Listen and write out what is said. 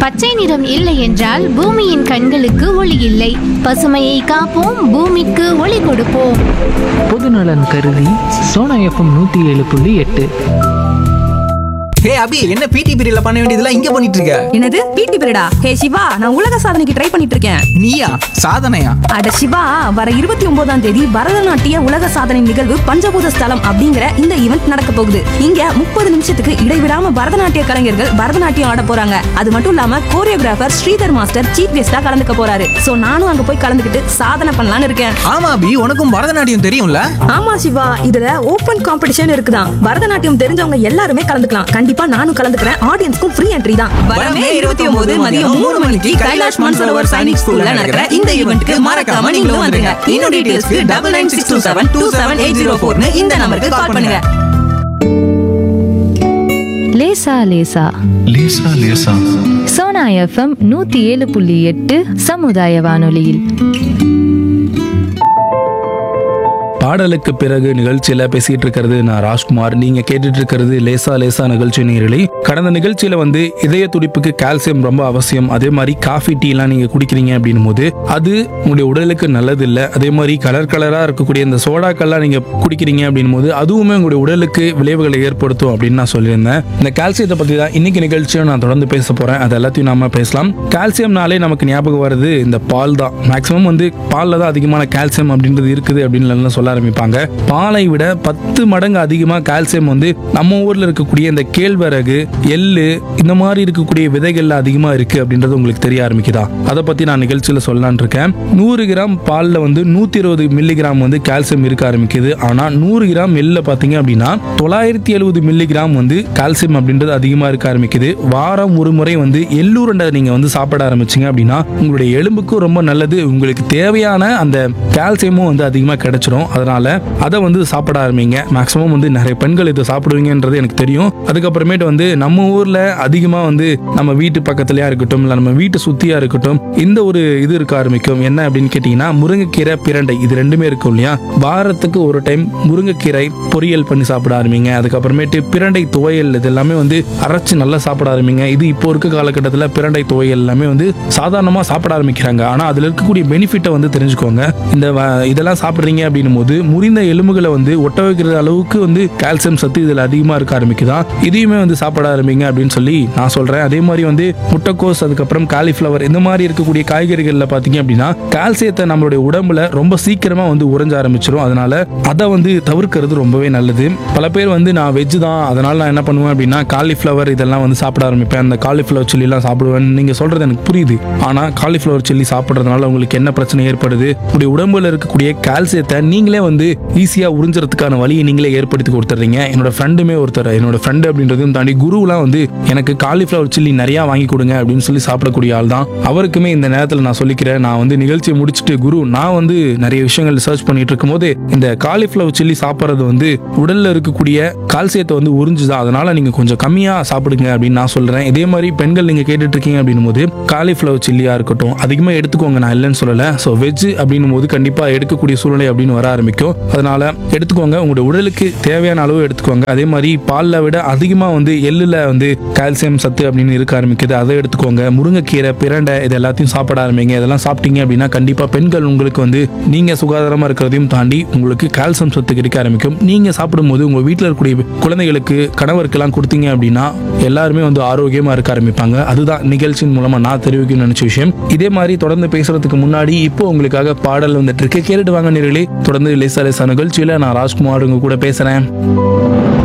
பச்சை நிறம் இல்லை என்றால் பூமியின் கண்களுக்கு ஒளி இல்லை பசுமையை காப்போம் பூமிக்கு ஒளி கொடுப்போம் பொதுநலன் கருதி சோனா எஃப்எம் நூற்றி ஏழு புள்ளி எட்டு ஹே அபி என்ன பிடி பீரியட்ல பண்ண வேண்டியதெல்லாம் இங்க பண்ணிட்டு இருக்க என்னது பிடி பீரியடா ஹே சிவா நான் உலக சாதனைக்கு ட்ரை பண்ணிட்டு இருக்கேன் நீயா சாதனையா அட சிவா வர இருபத்தி ஒன்பதாம் தேதி பரதநாட்டிய உலக சாதனை நிகழ்வு பஞ்சபூத ஸ்தலம் அப்படிங்கிற இந்த ஈவெண்ட் நடக்க போகுது இங்க முப்பது நிமிஷத்துக்கு இடைவிடாம பரதநாட்டிய கலைஞர்கள் பரதநாட்டியம் ஆட போறாங்க அது மட்டும் இல்லாம கோரியோகிராஃபர் ஸ்ரீதர் மாஸ்டர் சீஃப் கெஸ்டா கலந்துக்க போறாரு சோ நானும் அங்க போய் கலந்துக்கிட்டு சாதனை பண்ணலாம்னு இருக்கேன் ஆமா அபி உனக்கும் பரதநாட்டியம் தெரியும்ல ஆமா சிவா இதுல ஓபன் காம்படிஷன் இருக்குதான் பரதநாட்டியம் தெரிஞ்சவங்க எல்லாருமே கலந்துக்கலாம் கண்டிப்பா நானும் கலந்துக்கிறேன் ஆடியன்ஸ்க்கும் ஃப்ரீ என்ட்ரி தான் வரமே இருபத்தி ஒன்பது மதியம் மூணு மணிக்கு கைலாஷ் மான்சரோவர் சைனிக் ஸ்கூல்ல நடக்கிற இந்த ஈவெண்ட்க்கு மறக்காம நீங்களும் வந்துருங்க இன்னும் டீடைல்ஸ்க்கு double nine six two seven two seven eight zero ஃபோர்னு இந்த நம்பருக்கு கால் பண்ணுங்க லேசா லேசா லேசா லேசா சோனா எஃப்எம் நூத்தி ஏழு புள்ளி எட்டு சமுதாய வானொலியில் பாடலுக்கு பிறகு நிகழ்ச்சியில பேசிட்டு இருக்கிறது நான் ராஜ்குமார் நீங்க கேட்டுட்டு இருக்கிறது லேசா லேசா நிகழ்ச்சி நேரலை கடந்த நிகழ்ச்சியில வந்து இதய துடிப்புக்கு கால்சியம் ரொம்ப அவசியம் அதே மாதிரி காஃபி டீ எல்லாம் நீங்க குடிக்கிறீங்க அப்படின்னும் போது அது உங்களுடைய உடலுக்கு நல்லது இல்லை அதே மாதிரி கலர் கலரா இருக்கக்கூடிய இந்த சோடாக்கள்லாம் நீங்க குடிக்கிறீங்க அப்படின்னும் போது அதுவுமே உங்களுடைய உடலுக்கு விளைவுகளை ஏற்படுத்தும் அப்படின்னு நான் சொல்லியிருந்தேன் இந்த கால்சியத்தை பத்தி தான் இன்னைக்கு நிகழ்ச்சியும் நான் தொடர்ந்து பேச போறேன் அது எல்லாத்தையும் நாம பேசலாம் கால்சியம்னாலே நமக்கு ஞாபகம் வருது இந்த பால் தான் மேக்சிமம் வந்து பால்ல தான் அதிகமான கால்சியம் அப்படின்றது இருக்குது அப்படின்னு எல்லாம் சொல்ல ஆரம்பிப்பாங்க பாலை விட பத்து மடங்கு அதிகமாக கால்சியம் வந்து நம்ம ஊர்ல இருக்கக்கூடிய இந்த கேழ்வரகு எள்ளு இந்த மாதிரி இருக்கக்கூடிய விதைகள்ல அதிகமா இருக்கு அப்படின்றது உங்களுக்கு தெரிய ஆரம்பிக்குதா அதை பத்தி நான் நிகழ்ச்சியில சொல்லலாம்னு இருக்கேன் நூறு கிராம் பால்ல வந்து நூத்தி இருபது மில்லிகிராம் வந்து கால்சியம் இருக்க ஆரம்பிக்குது ஆனா நூறு கிராம் எள்ளுல பாத்தீங்க அப்படின்னா தொள்ளாயிரத்தி எழுபது மில்லிகிராம் வந்து கால்சியம் அப்படின்றது அதிகமா இருக்க ஆரம்பிக்குது வாரம் ஒரு முறை வந்து எள்ளூரண்டை நீங்க வந்து சாப்பிட ஆரம்பிச்சீங்க அப்படின்னா உங்களுடைய எலும்புக்கும் ரொம்ப நல்லது உங்களுக்கு தேவையான அந்த கால்சியமும் வந்து அதிகமாக கிடைச்சிரும் அதனால அதை வந்து சாப்பிட ஆரம்பிங்க மேக்ஸிமம் வந்து நிறைய பெண்கள் இதை சாப்பிடுவீங்கன்றது எனக்கு தெரியும் அதுக்கப்புறமேட்டு வந்து நம்ம ஊர்ல அதிகமாக வந்து நம்ம வீட்டு பக்கத்துலயா இருக்கட்டும் இல்லை நம்ம வீட்டு சுத்தியா இருக்கட்டும் இந்த ஒரு இது இருக்க ஆரம்பிக்கும் என்ன அப்படின்னு கேட்டிங்கன்னா முருங்கைக்கீரை பிரண்டை இது ரெண்டுமே இருக்கும் இல்லையா வாரத்துக்கு ஒரு டைம் முருங்கைக்கீரை பொரியல் பண்ணி சாப்பிட ஆரம்பிங்க அதுக்கப்புறமேட்டு பிரண்டை துவையல் இது எல்லாமே வந்து அரைச்சு நல்லா சாப்பிட ஆரம்பிங்க இது இப்போ இருக்க காலகட்டத்தில் பிரண்டை துவையல் எல்லாமே வந்து சாதாரணமாக சாப்பிட ஆரம்பிக்கிறாங்க ஆனால் அதில் இருக்கக்கூடிய பெனிஃபிட்டை வந்து தெரிஞ்சுக்கோங்க இந்த வ- இதெல்லாம் சாப்பிட்றீங்க அப்படின்னும் போது முறிந்த எலும்புகளை வந்து ஒட்ட வைக்கிற அளவுக்கு வந்து கால்சியம் சத்து இதில் அதிகமாக இருக்க ஆரம்பிக்குதா இதையுமே வந்து சாப்பிட ஆரம்பிங்க அப்படின்னு சொல்லி நான் சொல்கிறேன் அதே மாதிரி வந்து முட்டைக்கோஸ் அதுக்கப்புறம் காலிஃப்ளவர் இந்த மாதிரி இருக்கக்கூடிய காய்கறிகளில் பார்த்தீங்க அப்படின்னா கால்சியத்தை நம்மளுடைய உடம்புல ரொம்ப சீக்கிரமாக வந்து உறைஞ்ச ஆரம்பிச்சிடும் அதனால அதை வந்து தவிர்க்கிறது ரொம்பவே நல்லது பல பேர் வந்து நான் வெஜ் தான் அதனால நான் என்ன பண்ணுவேன் அப்படின்னா காலிஃப்ளவர் இதெல்லாம் வந்து சாப்பிட ஆரம்பிப்பேன் அந்த காலிஃப்ளவர் சில்லிலாம் சாப்பிடுவேன் நீங்க சொல்றது எனக்கு புரியுது ஆனா காலிஃப்ளவர் சில்லி சாப்பிட்றதுனால உங்களுக்கு என்ன பிரச்சனை ஏற்படுது உங்களுடைய உடம்புல இருக்கக்கூடிய கால்சியத்தை நீங்களே வந்து ஈஸியா உறிஞ்சுறதுக்கான வழியை நீங்களே ஏற்படுத்தி கொடுத்துறீங்க என்னோட ஃப்ரெண்டுமே ஒருத்தர் என்னோட ஃப்ரெண்டு அப்படின்றதையும் தாண்டி குருலாம் வந்து எனக்கு காலிஃப்ளவர் சில்லி நிறைய வாங்கி கொடுங்க அப்படின்னு சொல்லி சாப்பிடக்கூடிய ஆள் தான் அவருக்குமே இந்த நேரத்தில் நான் சொல்லிக்கிறேன் நான் வந்து நிகழ்ச்சியை முடிச்சுட்டு குரு நான் வந்து நிறைய விஷயங்கள் சர்ச் பண்ணிட்டு இருக்கும்போது இந்த காலிஃப்ளவர் சில்லி சாப்பிட்றது வந்து உடல்ல இருக்கக்கூடிய கால்சியத்தை வந்து உறிஞ்சுதான் அதனால நீங்க கொஞ்சம் கம்மியா சாப்பிடுங்க அப்படின்னு நான் சொல்றேன் இதே மாதிரி பெண்கள் நீங்க கேட்டுட்டு இருக்கீங்க அப்படின்னும் போது காலிஃப்ளவர் சில்லியா இருக்கட்டும் அதிகமா எடுத்துக்கோங்க நான் இல்லைன்னு சொல்லல ஸோ வெஜ் அப்படின்னும் போது கண்டிப்பா எடுக்கக்கூடிய சூழ்நிலை அப்படின்னு வர ஆரம்பிக்கும் அதனால எடுத்துக்கோங்க உங்களுடைய உடலுக்கு தேவையான அளவு எடுத்துக்கோங்க அதே மாதிரி பால்ல விட அதிகமா வந்து எள்ளுல வந்து கால்சியம் சத்து அப்படின்னு இருக்க ஆரம்பிக்குது அதை எடுத்துக்கோங்க முருங்கைக்கீரை பிரண்டை இது எல்லாத்தையும் சாப்பிட ஆரம்பிங்க இதெல்லாம் சாப்பிட்டீங்க அப்படின்னா கண்டிப்பா பெண்கள் உங்களுக்கு வந்து நீங்க சுகாதாரமா இருக்கிறதையும் தாண்டி உங்களுக்கு கால்சியம் சத்து கிடைக்க ஆரம்பிக்கும் நீங்க சாப்பிடும்போது உங்க வீட்டில் இருக்கக்கூடிய குழந்தைகளுக்கு கணவருக்கெல்லாம் கொடுத்தீங்க அப்படின்னா எல்லாருமே வந்து ஆரோக்கியமா இருக்க ஆரம்பிப்பாங்க அதுதான் நிகழ்ச்சியின் மூலமா நான் தெரிவிக்கணும்னு நினைச்ச விஷயம் இதே மாதிரி தொடர்ந்து பேசுறதுக்கு முன்னாடி இப்போ உங்களுக்காக பாடல் வந்துட்டு இருக்கு கேட்டுட்டு வாங்க நேர்களே தொடர்ந்து லேசா லேசா நிகழ்ச்சியில நான் ராஜ்குமார் உங்க கூட பேசுறேன்